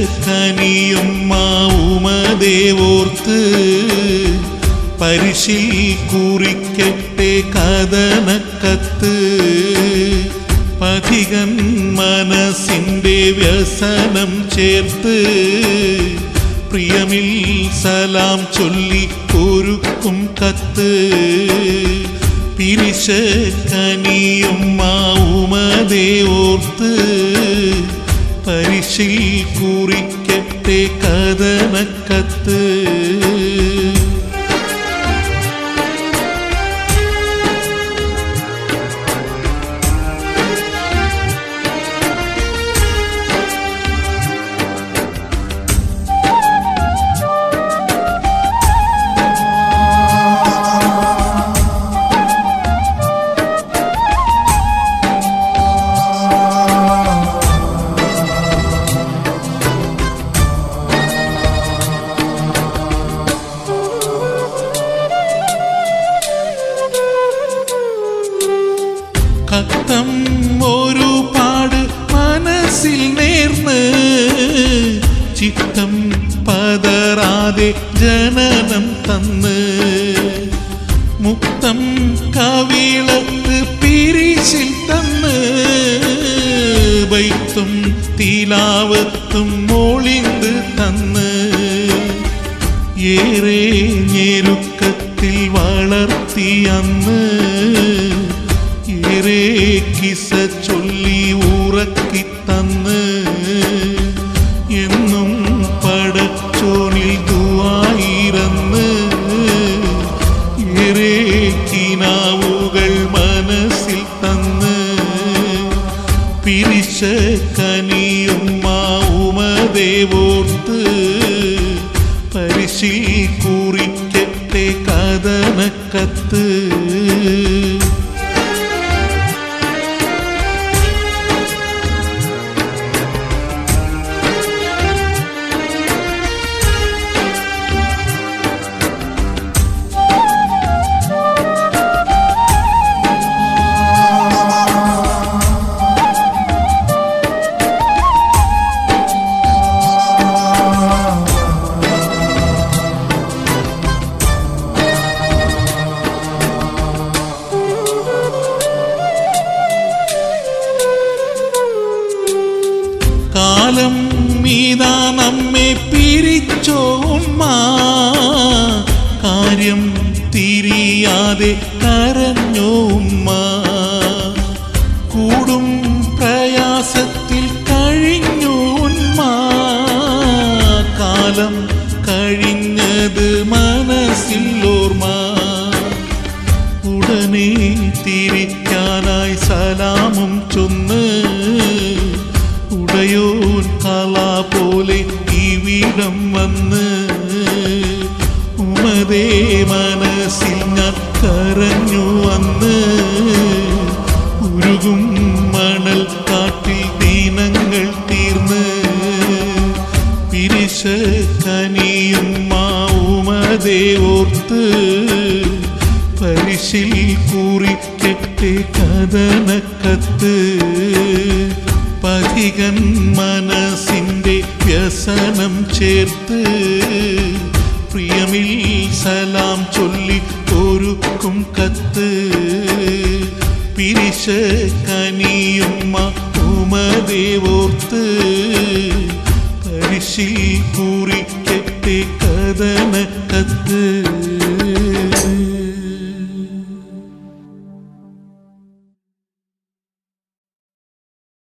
കനിയും മാവുമതേവോർത്ത് പരിശിൽ കുറിക്കട്ടെ കഥനക്കത്ത് പഥികൻ മനസ്സിൻ്റെ വ്യസനം ചേർത്ത് പ്രിയമിൽ സലാം ചൊല്ലി ഒരുക്കും കത്ത് പിരിശ കനിയും മാവുമതേ ഓർത്ത് പരിശിൽ കുറിക്കട്ടെ കഥനക്കത്ത് കത്തം ഒരു പാട് മനസ്സിൽ നേർന്ന് ചിത്തം പതറാതെ ജനനം തന്ന് മുക്തം കവിളത്ത് പിരിശിൽ തന്ന് വൈത്തും തീലാവത്തും മോളിന്ത് തന്ന് ഏറെ ഞെരുക്കത്തിൽ വളർത്തി അന്ന് ഏറെ കിസ ചൊല്ലി ഉറക്കി തന്ന് എന്നും പടച്ചോനിൽ ദുവായിരന്ന് ഏറെ കിനാവുകൾ മനസ്സിൽ തന്ന് പിരിശ കനിയും മാവുമതേവോർത്ത് പരിശിൽ കുറിക്കട്ടെ കഥനക്കത്ത് കാലം മീതാ നമ്മെ പിരിച്ചോ ഉമ്മ കാര്യം തിരിയാതെ കരഞ്ഞോ ഉമ്മ കൂടും പ്രയാസത്തിൽ കഴിഞ്ഞു ഉമ്മ കാലം കഴിഞ്ഞത് മനസ്സിൽ ഓർമ്മ ഉടനെ തിരിക്കാനായി സലാമും ചൊന്ന് ഉടയോൻ കല പോലെ ഇവിടം വന്ന് ഉമതേ മനസ്സിൽ ഞാൻ കരഞ്ഞു വന്ന് ഉരുകും മണൽ കാട്ടിൽ ദീനങ്ങൾ തീർന്ന് പിരിശ കനിയും മാവുമതേ ഓർത്ത് പരിശിൽ കുറിക്കട്ടെ കഥനക്കത്ത് പഥികൻ മനസ്സിൻ്റെ വ്യസനം ചേർത്ത് പ്രിയമിൽ സലാം ചൊല്ലി ഒരുക്കും കത്ത് പിരിശ കനിയുമ്മ ഉമദേവോർത്ത് പരിശിൽ കുറിക്കട്ടെ കഥനക്കത്ത്